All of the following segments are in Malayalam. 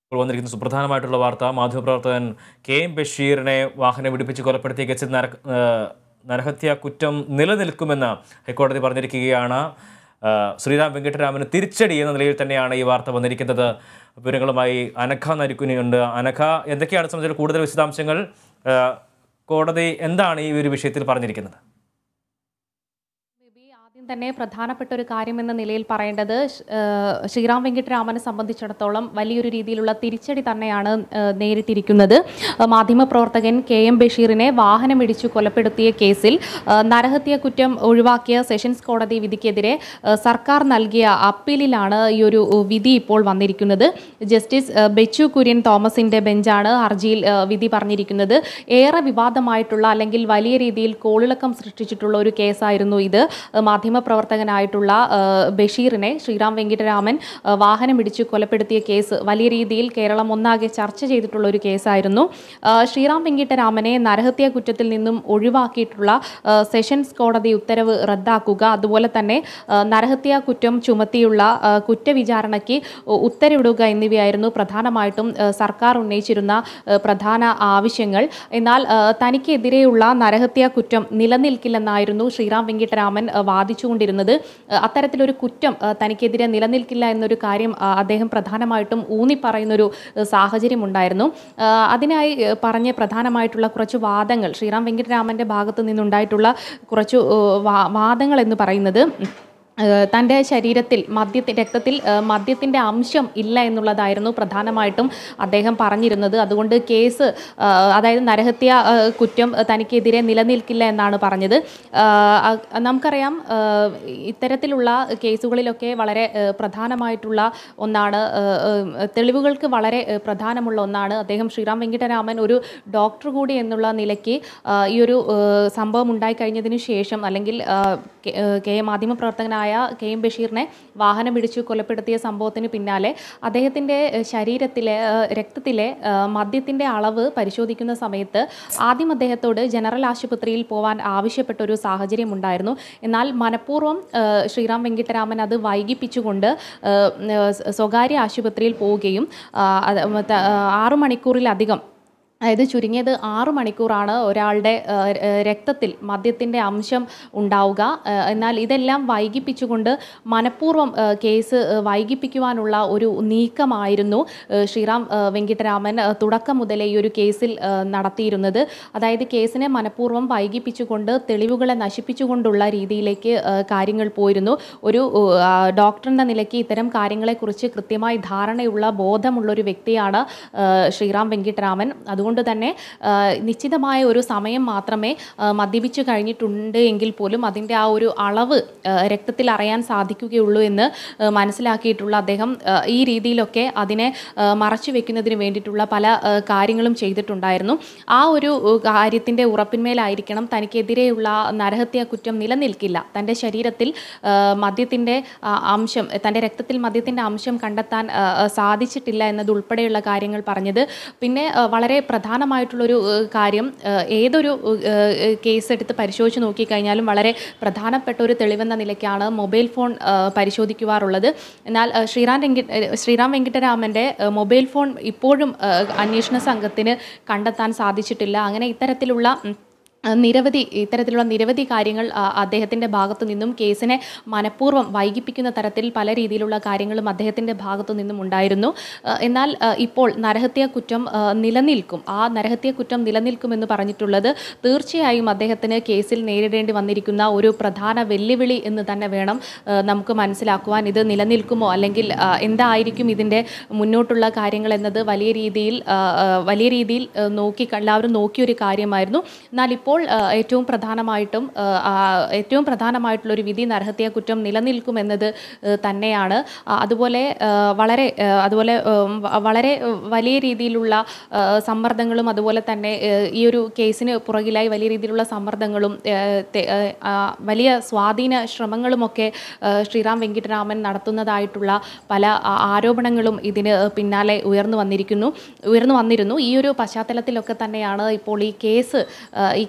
ഇപ്പോൾ വന്നിരിക്കുന്ന സുപ്രധാനമായിട്ടുള്ള വാർത്ത മാധ്യമപ്രവർത്തകൻ കെ എം ബഷീറിനെ വാഹനം ഇടിപ്പിച്ച് കൊലപ്പെടുത്തിയ കേസിൽ നര ഏഹ് നരഹത്യാ കുറ്റം നിലനിൽക്കുമെന്ന് ഹൈക്കോടതി പറഞ്ഞിരിക്കുകയാണ് ഏഹ് ശ്രീറാം വെങ്കിട്ടരാമന് തിരിച്ചടി എന്ന നിലയിൽ തന്നെയാണ് ഈ വാർത്ത വന്നിരിക്കുന്നത് വിവരങ്ങളുമായി അനഘ നരിക്കുനിയുണ്ട് അനഘ എന്തൊക്കെയാണ് സംബന്ധിച്ച കൂടുതൽ വിശദാംശങ്ങൾ ഏഹ് കോടതി എന്താണ് ഈ ഒരു വിഷയത്തിൽ പറഞ്ഞിരിക്കുന്നത് ബേബി, ആദ്യം തന്നെ പ്രധാനപ്പെട്ട ഒരു കാര്യം എന്ന നിലയിൽ പറയേണ്ടത് ഷ്- ഏഹ് ശ്രീറാം വെങ്കിട്ടരാമനെ സംബന്ധിച്ചിടത്തോളം വലിയൊരു രീതിയിലുള്ള തിരിച്ചടി തന്നെയാണ് ഏഹ് നേരിട്ടിരിക്കുന്നത് ഏഹ് മാധ്യമപ്രവർത്തകൻ കെ എം ബഷീറിനെ വാഹനമിടിച്ചു കൊലപ്പെടുത്തിയ കേസിൽ ഏഹ് നരഹത്യ കുറ്റം ഒഴിവാക്കിയ സെഷൻസ് കോടതി വിധിക്കെതിരെ ഏഹ് സർക്കാർ നൽകിയ അപ്പീലിലാണ് ഈ ഒരു ഏഹ് വിധി ഇപ്പോൾ വന്നിരിക്കുന്നത് ജസ്റ്റിസ് ഏഹ് ബെച്ചു കുര്യൻ തോമസിന്റെ ബെഞ്ചാണ് ഹർജിയിൽ ഏഹ് വിധി പറഞ്ഞിരിക്കുന്നത് ഏറെ വിവാദമായിട്ടുള്ള അല്ലെങ്കിൽ വലിയ രീതിയിൽ കോളിളക്കം സൃഷ്ടിച്ചിട്ടുള്ള ഒരു കേസായിരുന്നു ഇത് ഏഹ് മാധ്യമപ്രവർത്തകനായിട്ടുള്ള ഏഹ് ബഷീറിനെ ശ്രീറാം വെങ്കിട്ടരാമൻ ഏഹ് വാഹനമിടിച്ചു കൊലപ്പെടുത്തിയ കേസ് വലിയ രീതിയിൽ കേരളം ഒന്നാകെ ചർച്ച ചെയ്തിട്ടുള്ള ഒരു കേസായിരുന്നു ഏഹ് ശ്രീറാം വെങ്കിട്ടരാമനെ നരഹത്യാ കുറ്റത്തിൽ നിന്നും ഒഴിവാക്കിയിട്ടുള്ള ഏഹ് സെഷൻസ് കോടതി ഉത്തരവ് റദ്ദാക്കുക അതുപോലെ തന്നെ ഏഹ് നരഹത്യാ കുറ്റം ചുമത്തിയുള്ള ഏഹ് കുറ്റവിചാരണയ്ക്ക് ഉ- ഉത്തരവിടുക എന്നിവയായിരുന്നു പ്രധാനമായിട്ടും ഏഹ് സർക്കാർ ഉന്നയിച്ചിരുന്ന ഏഹ് പ്രധാന ആവശ്യങ്ങൾ എന്നാൽ ഏഹ് തനിക്കെതിരെയുള്ള നരഹത്യാ കുറ്റം നിലനിൽക്കില്ലെന്നായിരുന്നു ശ്രീറാം വെങ്കിട്ടരാമൻ ഏഹ് വാദിച്ചുകൊണ്ടിരുന്നത് ഏഹ് അത്തരത്തിലൊരു കുറ്റം ഏഹ് തനിക്കെതിരെ നിലനിൽക്കില്ല എന്നൊരു കാര്യം ആ, അദ്ദേഹം പ്രധാനമായിട്ടും ഊന്നി പറയുന്നൊരു ഏഹ് സാഹചര്യമുണ്ടായിരുന്നു ഏഹ് അതിനായി ഏഹ് പറഞ്ഞ പ്രധാനമായിട്ടുള്ള കുറച്ച് വാദങ്ങൾ ശ്രീറാം വെങ്കിട്ടരാമൻ്റെ ഭാഗത്തു നിന്നുണ്ടായിട്ടുള്ള കുറച്ച് ഏഹ് വാ- വാദങ്ങൾ എന്ന് പറയുന്നത് ഏഹ് തൻ്റെ ശരീരത്തിൽ മദ്യത്തി രക്തത്തിൽ ഏഹ് മദ്യത്തിൻ്റെ അംശം ഇല്ല എന്നുള്ളതായിരുന്നു പ്രധാനമായിട്ടും അദ്ദേഹം പറഞ്ഞിരുന്നത് അതുകൊണ്ട് കേസ് ഏഹ് അതായത് നരഹത്യ ഏഹ് കുറ്റം തനിക്കെതിരെ നിലനിൽക്കില്ല എന്നാണ് പറഞ്ഞത് ഏഹ് അ- നമുക്കറിയാം ഏഹ് ഇത്തരത്തിലുള്ള കേസുകളിലൊക്കെ വളരെ ഏഹ് പ്രധാനമായിട്ടുള്ള ഒന്നാണ് ഏഹ് ഏഹ് തെളിവുകൾക്ക് വളരെ ഏഹ് പ്രധാനമുള്ള ഒന്നാണ് അദ്ദേഹം ശ്രീറാം വെങ്കിട്ടരാമൻ ഒരു ഡോക്ടർ കൂടി എന്നുള്ള നിലയ്ക്ക് ഏഹ് ഈ ഒരു ഏഹ് സംഭവം ഉണ്ടായിക്കഴിഞ്ഞതിന് ശേഷം അല്ലെങ്കിൽ ഏഹ് കെ- ഏഹ് കെ മാധ്യമപ്രവർത്തകനായ കെ എം ബഷീറിനെ വാഹനം ഇടിച്ചു കൊലപ്പെടുത്തിയ സംഭവത്തിന് പിന്നാലെ അദ്ദേഹത്തിൻ്റെ ഏഹ് ശരീരത്തിലെ ഏഹ് രക്തത്തിലെ ഏഹ് മദ്യത്തിൻ്റെ അളവ് പരിശോധിക്കുന്ന സമയത്ത് ആദ്യം അദ്ദേഹത്തോട് ജനറൽ ആശുപത്രിയിൽ പോകാൻ ആവശ്യപ്പെട്ട ഒരു സാഹചര്യം ഉണ്ടായിരുന്നു എന്നാൽ മനഃപൂർവ്വം ഏഹ് ശ്രീറാം വെങ്കിട്ടരാമൻ അത് വൈകിപ്പിച്ചുകൊണ്ട് ഏഹ് ഏഹ് സ്വകാര്യ ആശുപത്രിയിൽ പോവുകയും ആ, അത് മറ്റേ, ആ, ആറ് മണിക്കൂറിലധികം അതായത് ചുരുങ്ങിയത് ആറു മണിക്കൂറാണ് ഒരാളുടെ ആ, ര- രക്തത്തിൽ മദ്യത്തിൻ്റെ അംശം ഉണ്ടാവുക ആ, എന്നാൽ ഇതെല്ലാം വൈകിപ്പിച്ചുകൊണ്ട് മനഃപൂർവ്വം ആ, കേസ് ആ, വൈകിപ്പിക്കുവാനുള്ള ഒരു നീക്കമായിരുന്നു ആ, ശ്രീറാം ആ, വെങ്കിട്ടരാമൻ ആ, തുടക്കം മുതലേ ഈ ഒരു കേസിൽ ആ, നടത്തിയിരുന്നത് അതായത് കേസിനെ മനഃപൂർവ്വം വൈകിപ്പിച്ചുകൊണ്ട് തെളിവുകളെ നശിപ്പിച്ചുകൊണ്ടുള്ള രീതിയിലേക്ക് ആ, കാര്യങ്ങൾ പോയിരുന്നു ഒരു ആ, ഡോക്ടർ എന്ന നിലയ്ക്ക് ഇത്തരം കാര്യങ്ങളെക്കുറിച്ച് കൃത്യമായി ധാരണയുള്ള ബോധമുള്ള ഒരു വ്യക്തിയാണ് ആ, ശ്രീറാം വെങ്കിട്ടരാമൻ അതുകൊണ്ട് തന്നെ ആ, നിശ്ചിതമായ ഒരു സമയം മാത്രമേ ആ, മദ്യപിച്ചു കഴിഞ്ഞിട്ടുണ്ട് എങ്കിൽ പോലും അതിൻ്റെ ആ ഒരു അളവ് ആ, രക്തത്തിൽ അറിയാൻ സാധിക്കുകയുള്ളൂ എന്ന് ആ, മനസ്സിലാക്കിയിട്ടുള്ള അദ്ദേഹം ആ, ഈ രീതിയിലൊക്കെ അതിനെ ആ, മറച്ചു വെക്കുന്നതിന് വേണ്ടിയിട്ടുള്ള പല ആ, കാര്യങ്ങളും ചെയ്തിട്ടുണ്ടായിരുന്നു ആ ഒരു കാര്യത്തിൻ്റെ ഉറപ്പിന്മേലായിരിക്കണം തനിക്കെതിരെയുള്ള നരഹത്യാ കുറ്റം നിലനിൽക്കില്ല തൻ്റെ ശരീരത്തിൽ ആ, മദ്യത്തിൻ്റെ ആ, അംശം തൻ്റെ രക്തത്തിൽ മദ്യത്തിൻ്റെ അംശം കണ്ടെത്താൻ ആ, ആ, സാധിച്ചിട്ടില്ല എന്നതുൾപ്പെടെയുള്ള കാര്യങ്ങൾ പറഞ്ഞത് പിന്നെ ആ, വളരെ പ്രധാനമായിട്ടുള്ളൊരു ആ, കാര്യം ആ, ഏതൊരു ആ, കേസ് എടുത്ത് പരിശോധിച്ച് നോക്കിക്കഴിഞ്ഞാലും വളരെ പ്രധാനപ്പെട്ട ഒരു തെളിവെന്ന നിലയ്ക്കാണ് മൊബൈൽ ഫോൺ ആ, പരിശോധിക്കുവാറുള്ളത് എന്നാൽ ആ, ശ്രീറാം വെങ്കി ശ്രീറാം വെങ്കിട്ടരാമൻ്റെ ആ, മൊബൈൽ ഫോൺ ഇപ്പോഴും ആ, അന്വേഷണ സംഘത്തിന് കണ്ടെത്താൻ സാധിച്ചിട്ടില്ല അങ്ങനെ ഇത്തരത്തിലുള്ള ഉം, ആ, നിരവധി ഇത്തരത്തിലുള്ള നിരവധി കാര്യങ്ങൾ ആ, അദ്ദേഹത്തിൻ്റെ ഭാഗത്തു നിന്നും കേസിനെ മനഃപൂർവ്വം വൈകിപ്പിക്കുന്ന തരത്തിൽ പല രീതിയിലുള്ള കാര്യങ്ങളും അദ്ദേഹത്തിൻ്റെ ഭാഗത്തു നിന്നും ഉണ്ടായിരുന്നു ആ, എന്നാൽ ആ, ഇപ്പോൾ നരഹത്യാ കുറ്റം ആ, നിലനിൽക്കും ആ നരഹത്യാ കുറ്റം നിലനിൽക്കുമെന്ന് പറഞ്ഞിട്ടുള്ളത് തീർച്ചയായും അദ്ദേഹത്തിന് കേസിൽ നേരിടേണ്ടി വന്നിരിക്കുന്ന ഒരു പ്രധാന വെല്ലുവിളി എന്ന് തന്നെ വേണം ആ, നമുക്ക് മനസ്സിലാക്കുവാൻ ഇത് നിലനിൽക്കുമോ അല്ലെങ്കിൽ ആ, എന്തായിരിക്കും ഇതിൻ്റെ മുന്നോട്ടുള്ള കാര്യങ്ങൾ എന്നത് വലിയ രീതിയിൽ ആ, ആ, വലിയ രീതിയിൽ ആ, നോക്കി എല്ലാവരും നോക്കിയൊരു കാര്യമായിരുന്നു എന്നാൽ ഇപ്പോൾ ആ, ഏറ്റവും പ്രധാനമായിട്ടും ആ, ആ, ഏറ്റവും പ്രധാനമായിട്ടുള്ളൊരു വിധി നരഹത്യാ കുറ്റം നിലനിൽക്കുമെന്നത് ആ, തന്നെയാണ് ആ, അതുപോലെ ആ, വളരെ ആ, അതുപോലെ ഉം, വ- വളരെ ഉം, വലിയ രീതിയിലുള്ള ആ, സമ്മർദ്ദങ്ങളും അതുപോലെ തന്നെ ആ, ഈ ഒരു കേസിന് പുറകിലായി വലിയ രീതിയിലുള്ള സമ്മർദ്ദങ്ങളും ആ, തെ- ആ, ആ, വലിയ സ്വാധീന ശ്രമങ്ങളുമൊക്കെ ആ, ശ്രീറാം വെങ്കിട്ടരാമൻ നടത്തുന്നതായിട്ടുള്ള പല ആ, ആരോപണങ്ങളും ഇതിന് പിന്നാലെ ഉയർന്നു വന്നിരിക്കുന്നു ഉയർന്നു വന്നിരുന്നു ഈ ഒരു പശ്ചാത്തലത്തിലൊക്കെ തന്നെയാണ് ഇപ്പോൾ ഈ കേസ് ആ, ഈ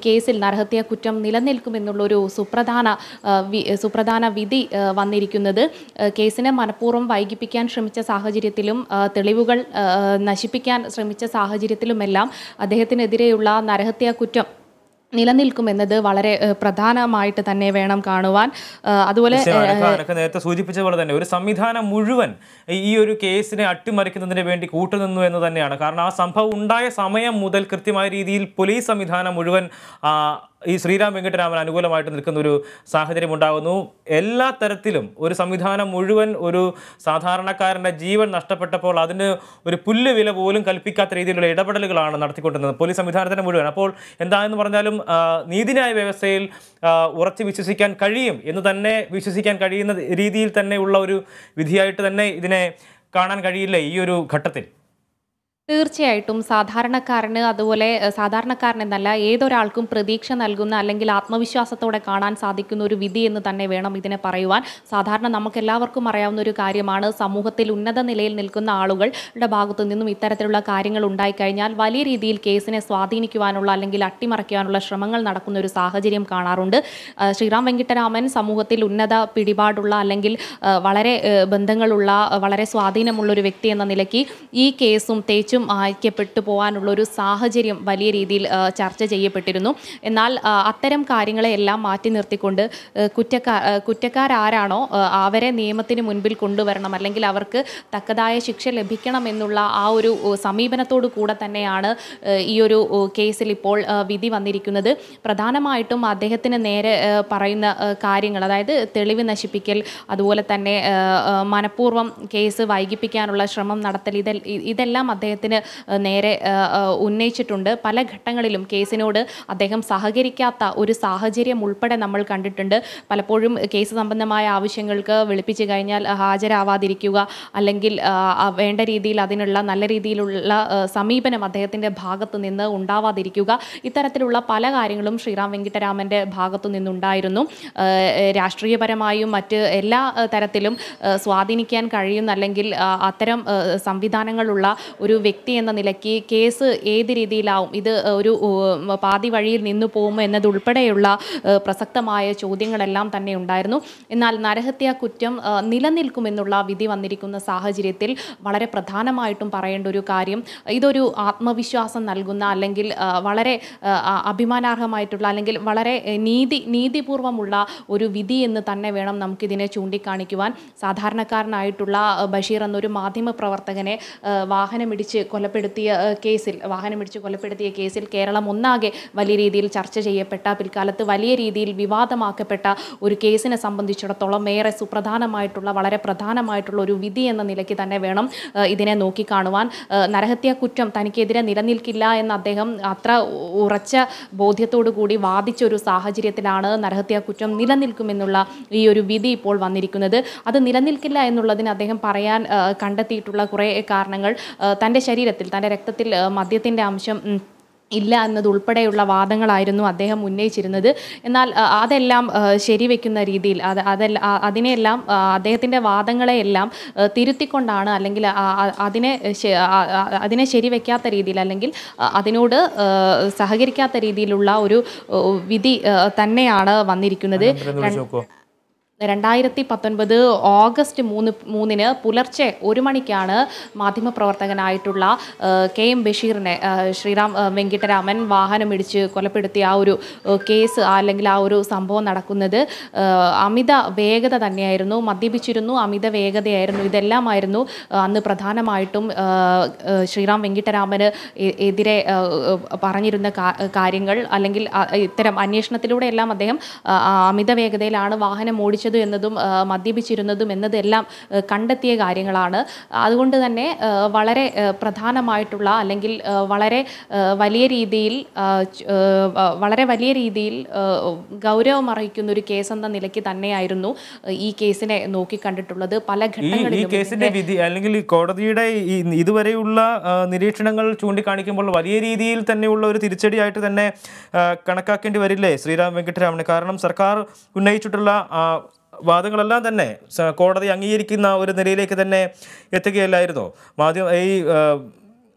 കേസിൽ നരഹത്യ കുറ്റം നിലനിൽക്കുമെന്നുള്ളൊരു സുപ്രധാന ആ, വി- സുപ്രധാന വിധി ആ, വന്നിരിക്കുന്നത് ആ, കേസിനെ മനഃപൂർവ്വം വൈകിപ്പിക്കാൻ ശ്രമിച്ച സാഹചര്യത്തിലും ആ, തെളിവുകൾ ആ, നശിപ്പിക്കാൻ ശ്രമിച്ച സാഹചര്യത്തിലുമെല്ലാം അദ്ദേഹത്തിനെതിരെയുള്ള നരഹത്യ കുറ്റം നിലനിൽക്കുമെന്നത് വളരെ ആ, പ്രധാനമായിട്ട് തന്നെ വേണം കാണുവാൻ ആ, അതുപോലെ തീർച്ചയായും അനഘ അനഘ നേരത്തെ സൂചിപ്പിച്ച പോലെ തന്നെ ഒരു സംവിധാനം മുഴുവൻ ഈ- ഈ ഒരു കേസിനെ അട്ടിമറിക്കുന്നതിന് വേണ്ടി കൂട്ടുനിന്നു എന്ന് തന്നെയാണ് കാരണം ആ സംഭവം ഉണ്ടായ സമയം മുതൽ കൃത്യമായ രീതിയിൽ പോലീസ് സംവിധാനം മുഴുവൻ ആ, ഈ ശ്രീരാം വെങ്കട്ടരാമൻ അനുകൂലമായിട്ട് നിൽക്കുന്ന ഒരു സാഹചര്യം ഉണ്ടാകുന്നു എല്ലാ തരത്തിലും ഒരു സംവിധാനം മുഴുവൻ ഒരു സാധാരണക്കാരൻ്റെ ജീവൻ നഷ്ടപ്പെട്ടപ്പോൾ അതിന് ഒരു പുല്ല് വില പോലും കൽപ്പിക്കാത്ത രീതിയിലുള്ള ഇടപെടലുകളാണ് നടത്തിക്കൊണ്ടിരുന്നത് പോലീസ് സംവിധാനത്തിന് മുഴുവൻ അപ്പോൾ എന്താണെന്ന് പറഞ്ഞാലും ആ, നീതിന്യായ വ്യവസ്ഥയിൽ ആ, ഉറച്ചു വിശ്വസിക്കാൻ കഴിയും എന്ന് തന്നെ വിശ്വസിക്കാൻ കഴിയുന്ന രീതിയിൽ തന്നെയുള്ള ഒരു വിധിയായിട്ട് തന്നെ ഇതിനെ കാണാൻ കഴിയില്ലേ ഈ ഒരു ഘട്ടത്തിൽ തീർച്ചയായിട്ടും സാധാരണക്കാരന് അതുപോലെ എഹ്, സാധാരണക്കാരൻ എന്നല്ല ഏതൊരാൾക്കും പ്രതീക്ഷ നൽകുന്ന അല്ലെങ്കിൽ ആത്മവിശ്വാസത്തോടെ കാണാൻ സാധിക്കുന്ന ഒരു വിധി എന്ന് തന്നെ വേണം ഇതിനെ പറയുവാൻ സാധാരണ നമുക്കെല്ലാവർക്കും അറിയാവുന്ന ഒരു കാര്യമാണ് സമൂഹത്തിൽ ഉന്നത നിലയിൽ നിൽക്കുന്ന ആളുകളുടെ ഭാഗത്തു നിന്നും ഇത്തരത്തിലുള്ള കാര്യങ്ങൾ ഉണ്ടായിക്കഴിഞ്ഞാൽ വലിയ രീതിയിൽ കേസിനെ സ്വാധീനിക്കുവാനുള്ള അല്ലെങ്കിൽ അട്ടിമറിക്കുവാനുള്ള ശ്രമങ്ങൾ നടക്കുന്ന ഒരു സാഹചര്യം കാണാറുണ്ട് ആ, ശ്രീറാം വെങ്കിട്ടരാമൻ സമൂഹത്തിൽ ഉന്നത പിടിപാടുള്ള അല്ലെങ്കിൽ ആ, വളരെ ആ, ബന്ധങ്ങളുള്ള ആ, വളരെ സ്വാധീനമുള്ള ഒരു വ്യക്തി എന്ന നിലയ്ക്ക് ഈ കേസും തേച്ചും അയക്കപ്പെട്ടു പോകാനുള്ള ഒരു സാഹചര്യം വലിയ രീതിയിൽ ആ, ചർച്ച ചെയ്യപ്പെട്ടിരുന്നു എന്നാൽ ആ, അത്തരം കാര്യങ്ങളെ എല്ലാം മാറ്റി നിർത്തിക്കൊണ്ട് ആ, കുറ്റക്കാർ ആ, കുറ്റക്കാരാരാണോ ആ, അവരെ നിയമത്തിന് മുൻപിൽ കൊണ്ടുവരണം അല്ലെങ്കിൽ അവർക്ക് തക്കതായ ശിക്ഷ ലഭിക്കണം എന്നുള്ള ആ ഒരു ഓ, സമീപനത്തോടു കൂടെ തന്നെയാണ് ആ, ഈ ഒരു ഓ, കേസിൽ ഇപ്പോൾ ആ, വിധി വന്നിരിക്കുന്നത് പ്രധാനമായിട്ടും അദ്ദേഹത്തിന് നേരെ ആ, പറയുന്ന ആ, കാര്യങ്ങൾ അതായത് തെളിവ് നശിപ്പിക്കൽ അതുപോലെ തന്നെ ആ, ആ, മനഃപൂർവ്വം കേസ് വൈകിപ്പിക്കാനുള്ള ശ്രമം നടത്തൽ ഇതെ ഇതെല്ലാം അദ്ദേഹത്തിന് ആ, നേരെ ആ, ആ, ഉന്നയിച്ചിട്ടുണ്ട് പല ഘട്ടങ്ങളിലും കേസിനോട് അദ്ദേഹം സഹകരിക്കാത്ത ഒരു സാഹചര്യം ഉൾപ്പെടെ നമ്മൾ കണ്ടിട്ടുണ്ട് പലപ്പോഴും കേസ് സംബന്ധമായ ആവശ്യങ്ങൾക്ക് വിളിപ്പിച്ചു കഴിഞ്ഞാൽ ഹാജരാവാതിരിക്കുക അല്ലെങ്കിൽ ആ, ആ, വേണ്ട രീതിയിൽ അതിനുള്ള നല്ല രീതിയിലുള്ള ആ, സമീപനം അദ്ദേഹത്തിൻ്റെ ഭാഗത്തു നിന്ന് ഉണ്ടാവാതിരിക്കുക ഇത്തരത്തിലുള്ള പല കാര്യങ്ങളും ശ്രീറാം വെങ്കിട്ടരാമൻ്റെ ഭാഗത്തു നിന്നുണ്ടായിരുന്നു ആ, രാഷ്ട്രീയപരമായും മറ്റ് എല്ലാ ആ, തരത്തിലും ആ, സ്വാധീനിക്കാൻ കഴിയുന്ന അല്ലെങ്കിൽ ആ, അത്തരം ആ, സംവിധാനങ്ങളുള്ള ഒരു വ്യക്തി എന്ന നിലയ്ക്ക് കേസ് ഏത് രീതിയിലാവും ഇത് ഒരു ഉം, പാതി വഴിയിൽ നിന്നു പോകുമോ എന്നതുൾപ്പെടെയുള്ള ആ, പ്രസക്തമായ ചോദ്യങ്ങളെല്ലാം തന്നെ ഉണ്ടായിരുന്നു എന്നാൽ നരഹത്യ കുറ്റം ആ, നിലനിൽക്കുമെന്നുള്ള വിധി വന്നിരിക്കുന്ന സാഹചര്യത്തിൽ വളരെ പ്രധാനമായിട്ടും പറയേണ്ട ഒരു കാര്യം ഇതൊരു ആത്മവിശ്വാസം നൽകുന്ന അല്ലെങ്കിൽ ആ, വളരെ ആ, ആ, അഭിമാനാർഹമായിട്ടുള്ള അല്ലെങ്കിൽ വളരെ എ, നീതി നീതിപൂർവമുള്ള ഒരു വിധി എന്ന് തന്നെ വേണം നമുക്കിതിനെ ചൂണ്ടിക്കാണിക്കുവാൻ സാധാരണക്കാരനായിട്ടുള്ള ആ, ബഷീർ എന്നൊരു മാധ്യമ പ്രവർത്തകനെ ആ, വാഹനമിടിച്ച് കൊലപ്പെടുത്തിയ ആ, കേസിൽ വാഹനമിടിച്ച് കൊലപ്പെടുത്തിയ കേസിൽ കേരളം ഒന്നാകെ വലിയ രീതിയിൽ ചർച്ച ചെയ്യപ്പെട്ട പിൽക്കാലത്ത് വലിയ രീതിയിൽ വിവാദമാക്കപ്പെട്ട ഒരു കേസിനെ സംബന്ധിച്ചിടത്തോളം ഏറെ സുപ്രധാനമായിട്ടുള്ള വളരെ പ്രധാനമായിട്ടുള്ള ഒരു വിധി എന്ന നിലയ്ക്ക് തന്നെ വേണം ആ, ഇതിനെ നോക്കിക്കാണുവാൻ ആ, നരഹത്യ കുറ്റം തനിക്കെതിരെ നിലനിൽക്കില്ല എന്ന് അദ്ദേഹം അത്ര ഉറച്ച ബോധ്യത്തോടു കൂടി വാദിച്ച ഒരു സാഹചര്യത്തിലാണ് നരഹത്യ കുറ്റം നിലനിൽക്കുമെന്നുള്ള ഈ ഒരു വിധി ഇപ്പോൾ വന്നിരിക്കുന്നത് അത് നിലനിൽക്കില്ല എന്നുള്ളതിന് അദ്ദേഹം പറയാൻ ആ, കണ്ടെത്തിയിട്ടുള്ള കുറേ കാരണങ്ങൾ ആ, തൻ്റെ ശരീരത്തിൽ തൻ്റെ രക്തത്തിൽ ആ, മദ്യത്തിൻ്റെ അംശം ഉം, ഇല്ല എന്നതുൾപ്പെടെയുള്ള വാദങ്ങളായിരുന്നു അദ്ദേഹം ഉന്നയിച്ചിരുന്നത് എന്നാൽ ആ, അതെല്ലാം ആ, ശരിവെക്കുന്ന രീതിയിൽ അത് അതെല്ലാം ആ, അതിനെയെല്ലാം ആ, അദ്ദേഹത്തിൻ്റെ വാദങ്ങളെയെല്ലാം ആ, തിരുത്തിക്കൊണ്ടാണ് അല്ലെങ്കിൽ ആ, ആ, അതിനെ ശ- ആ, ആ, അതിനെ ശരിവെക്കാത്ത രീതിയിൽ അല്ലെങ്കിൽ ആ, അതിനോട് ആ, സഹകരിക്കാത്ത രീതിയിലുള്ള ഒരു ആ, വിധി ആ, തന്നെയാണ് വന്നിരിക്കുന്നത് ഒന്ന് വിളിച്ച് നോക്കുവോ രണ്ടായിരത്തി പത്തൊൻപത് ഓഗസ്റ്റ് മൂന്ന് മൂന്നിന് പുലർച്ചെ ഒരു മണിക്കാണ് മാധ്യമപ്രവർത്തകനായിട്ടുള്ള ആ, കെ എം ബഷീറിനെ ആ, ശ്രീറാം ആ, വെങ്കിട്ടരാമൻ വാഹനമിടിച്ച് കൊലപ്പെടുത്തിയ ആ ഒരു ആ, കേസ് ആ, അല്ലെങ്കിൽ ആ ഒരു സംഭവം നടക്കുന്നത് ആ, അമിത വേഗത തന്നെയായിരുന്നു മദ്യപിച്ചിരുന്നു അമിത വേഗതയായിരുന്നു ഇതെല്ലാമായിരുന്നു ആ, അന്ന് പ്രധാനമായിട്ടും ആ, ആ, ശ്രീറാം വെങ്കിട്ടരാമന് എ- എതിരെ ആ, ആ, പറഞ്ഞിരുന്ന കാ- കാര്യങ്ങൾ അല്ലെങ്കിൽ ആ, ഇത്തരം അന്വേഷണത്തിലൂടെ എല്ലാം അദ്ദേഹം ആ, ആ, അമിത വേഗതയിലാണ് വാഹനം ഓടിച്ചത് എന്നതും ആ, മദ്യപിച്ചിരുന്നതും എന്നതെല്ലാം ആ, കണ്ടെത്തിയ കാര്യങ്ങളാണ് അതുകൊണ്ട് തന്നെ ആ, വളരെ ആ, പ്രധാനമായിട്ടുള്ള അല്ലെങ്കിൽ ആ, വളരെ ആ, വലിയ രീതിയിൽ ആ, ച്- ആ, വളരെ വലിയ രീതിയിൽ ആ, ഗൗരവമർഹിക്കുന്ന ഒരു കേസ് എന്ന നിലയ്ക്ക് തന്നെയായിരുന്നു ഈ കേസിനെ നോക്കിക്കണ്ടിട്ടുള്ളത് പല ഈ ഈ ഘട്ടങ്ങളിലും കേസിന്റെ വിധി അല്ലെങ്കിൽ ഈ കോടതിയുടെ ഈ ഇതുവരെയുള്ള ആ, നിരീക്ഷണങ്ങൾ ചൂണ്ടിക്കാണിക്കുമ്പോൾ വലിയ രീതിയിൽ തന്നെയുള്ള ഒരു തിരിച്ചടിയായിട്ട് തന്നെ ആ, കണക്കാക്കേണ്ടി വരില്ലേ ശ്രീരാം വെങ്കിട്ടരാമന് കാരണം സർക്കാർ ഉന്നയിച്ചിട്ടുള്ള ആ, വാദങ്ങളെല്ലാം തന്നെ സ- കോടതി അംഗീകരിക്കുന്ന ഒരു നിലയിലേക്ക് തന്നെ എത്തുകയല്ലായിരുന്നോ മാധ്യമ ഈ ആ,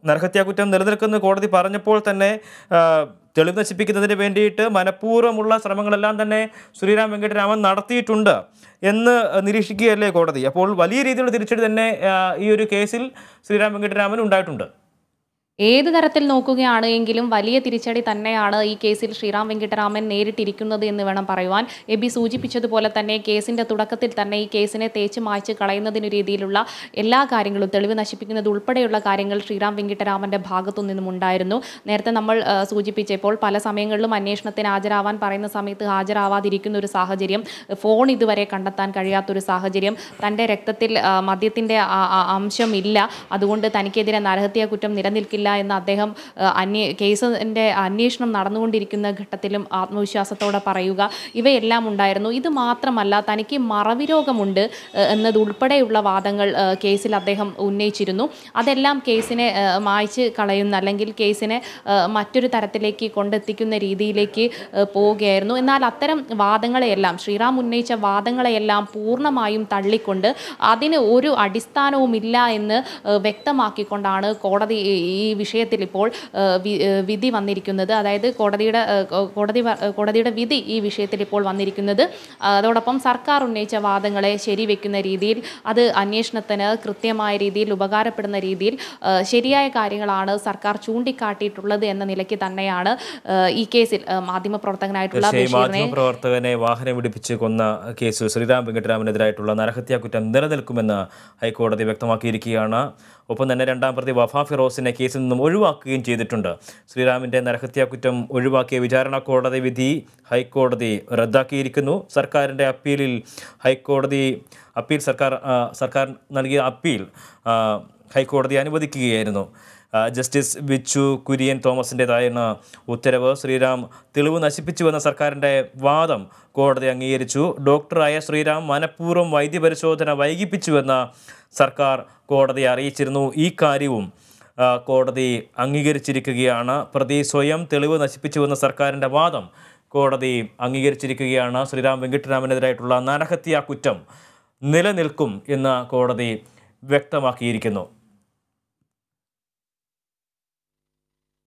നരഹത്യാ കുറ്റം നിലനിൽക്കുന്ന കോടതി പറഞ്ഞപ്പോൾ തന്നെ ആ, തെളിവ് നശിപ്പിക്കുന്നതിന് വേണ്ടിയിട്ട് മനഃപൂർവ്വമുള്ള ശ്രമങ്ങളെല്ലാം തന്നെ ശ്രീരാം വെങ്കട്ടരാമൻ നടത്തിയിട്ടുണ്ട് എന്ന് നിരീക്ഷിക്കുകയല്ലേ കോടതി അപ്പോൾ വലിയ രീതിയിലുള്ള തിരിച്ചടി തന്നെ ആ, ഈ ഒരു കേസിൽ ശ്രീരാം വെങ്കട്ടരാമൻ ഉണ്ടായിട്ടുണ്ട് ഏത് തരത്തിൽ നോക്കുകയാണ് എങ്കിലും വലിയ തിരിച്ചടി തന്നെയാണ് ഈ കേസിൽ ശ്രീറാം വെങ്കിട്ടരാമൻ നേരിട്ടിരിക്കുന്നത് എന്ന് വേണം പറയുവാൻ എബി സൂചിപ്പിച്ചതുപോലെ തന്നെ കേസിന്റെ തുടക്കത്തിൽ തന്നെ ഈ കേസിനെ തേച്ച് മായ്ച്ച് കളയുന്നതിന് രീതിയിലുള്ള എല്ലാ കാര്യങ്ങളും തെളിവ് നശിപ്പിക്കുന്നത് ഉൾപ്പെടെയുള്ള കാര്യങ്ങൾ ശ്രീറാം വെങ്കിട്ടരാമന്റെ ഭാഗത്തു നിന്നും ഉണ്ടായിരുന്നു നേരത്തെ നമ്മൾ ആ, സൂചിപ്പിച്ചപ്പോൾ പല സമയങ്ങളിലും അന്വേഷണത്തിന് ഹാജരാവാൻ പറയുന്ന സമയത്ത് ഹാജരാവാതിരിക്കുന്ന ഒരു സാഹചര്യം ഫോൺ ഇതുവരെ കണ്ടെത്താൻ കഴിയാത്തൊരു സാഹചര്യം തൻ്റെ രക്തത്തിൽ ആ, മദ്യത്തിൻ്റെ ആ- ആ അംശം ഇല്ല അതുകൊണ്ട് തനിക്കെതിരെ നരഹത്യാ കുറ്റം നിലനിൽക്കില്ല എന്ന് അദ്ദേഹം ആ, അന്വേ കേസിൻ്റെ അന്വേഷണം നടന്നുകൊണ്ടിരിക്കുന്ന ഘട്ടത്തിലും ആത്മവിശ്വാസത്തോടെ പറയുക ഇവയെല്ലാം ഉണ്ടായിരുന്നു ഇത് മാത്രമല്ല തനിക്ക് മറവി രോഗമുണ്ട് ആ, എന്നതുൾപ്പെടെയുള്ള വാദങ്ങൾ ആ, കേസിൽ അദ്ദേഹം ഉന്നയിച്ചിരുന്നു അതെല്ലാം കേസിനെ ആ, മായ്ച്ച് കളയുന്ന അല്ലെങ്കിൽ കേസിനെ ആ, മറ്റൊരു തരത്തിലേക്ക് കൊണ്ടെത്തിക്കുന്ന രീതിയിലേക്ക് ആ, പോവുകയായിരുന്നു എന്നാൽ അത്തരം വാദങ്ങളെയെല്ലാം ശ്രീറാം ഉന്നയിച്ച വാദങ്ങളെയെല്ലാം പൂർണ്ണമായും തള്ളിക്കൊണ്ട് അതിന് ഒരു അടിസ്ഥാനവുമില്ല എന്ന് ആ, വ്യക്തമാക്കിക്കൊണ്ടാണ് കോടതി ഈ- ഈ വിഷയത്തിൽ ഇപ്പോൾ ആ, വി- ആ, വിധി വന്നിരിക്കുന്നത് അതായത് കോടതിയുടെ ആ, കോ- കോടതി വ- ആ, കോടതിയുടെ വിധി ഈ വിഷയത്തിൽ ഇപ്പോൾ വന്നിരിക്കുന്നത് ആ, അതോടൊപ്പം സർക്കാർ ഉന്നയിച്ച വാദങ്ങളെ ശരിവെക്കുന്ന രീതിയിൽ അത് അന്വേഷണത്തിന് കൃത്യമായ രീതിയിൽ ഉപകാരപ്പെടുന്ന രീതിയിൽ ആ, ശരിയായ കാര്യങ്ങളാണ് സർക്കാർ ചൂണ്ടിക്കാട്ടിയിട്ടുള്ളത് എന്ന നിലയ്ക്ക് തന്നെയാണ് ആ, ഈ കേസിൽ ആ, മാധ്യമപ്രവർത്തകനായിട്ടുള്ള തീർച്ചയായും ബഷീറിനെ മാധ്യമപ്രവർത്തകനെ വാഹനം ഇടിപ്പിച്ച് കൊന്ന കേസ് ശ്രീരാം വെങ്കട്ടരാമനെതിരായിട്ടുള്ള നരഹത്യാ കുറ്റം നിലനിൽക്കുമെന്ന് ഹൈക്കോടതി വ്യക്തമാക്കിയിരിക്കുകയാണ് ഒപ്പം തന്നെ രണ്ടാം പ്രതി വഫ ഫിറോസിനെ കേസിൽ നിന്നും ഒഴിവാക്കുകയും ചെയ്തിട്ടുണ്ട് ശ്രീറാമിൻ്റെ നരഹത്യാ കുറ്റം ഒഴിവാക്കിയ വിചാരണ കോടതി വിധി ഹൈക്കോടതി റദ്ദാക്കിയിരിക്കുന്നു സർക്കാരിൻ്റെ അപ്പീലിൽ ഹൈക്കോടതി അപ്പീൽ സർക്കാർ ആ, സർക്കാർ നൽകിയ അപ്പീൽ ആ, ഹൈക്കോടതി അനുവദിക്കുകയായിരുന്നു ആ, ജസ്റ്റിസ് ബിച്ചു കുര്യൻ തോമസിൻ്റെതായിരുന്ന ഉത്തരവ് ശ്രീറാം തെളിവ് നശിപ്പിച്ചുവെന്ന സർക്കാരിൻ്റെ വാദം കോടതി അംഗീകരിച്ചു ഡോക്ടറായ ശ്രീറാം മനഃപൂർവ്വം വൈദ്യപരിശോധന വൈകിപ്പിച്ചുവെന്ന സർക്കാർ കോടതിയെ അറിയിച്ചിരുന്നു ഈ കാര്യവും ആ, കോടതി അംഗീകരിച്ചിരിക്കുകയാണ് പ്രതി സ്വയം തെളിവ് നശിപ്പിച്ചുവെന്ന സർക്കാരിൻ്റെ വാദം കോടതി അംഗീകരിച്ചിരിക്കുകയാണ് ശ്രീറാം വെങ്കിട്ടരാമനെതിരായിട്ടുള്ള നരഹത്യാ കുറ്റം നിലനിൽക്കും എന്ന് കോടതി വ്യക്തമാക്കിയിരിക്കുന്നു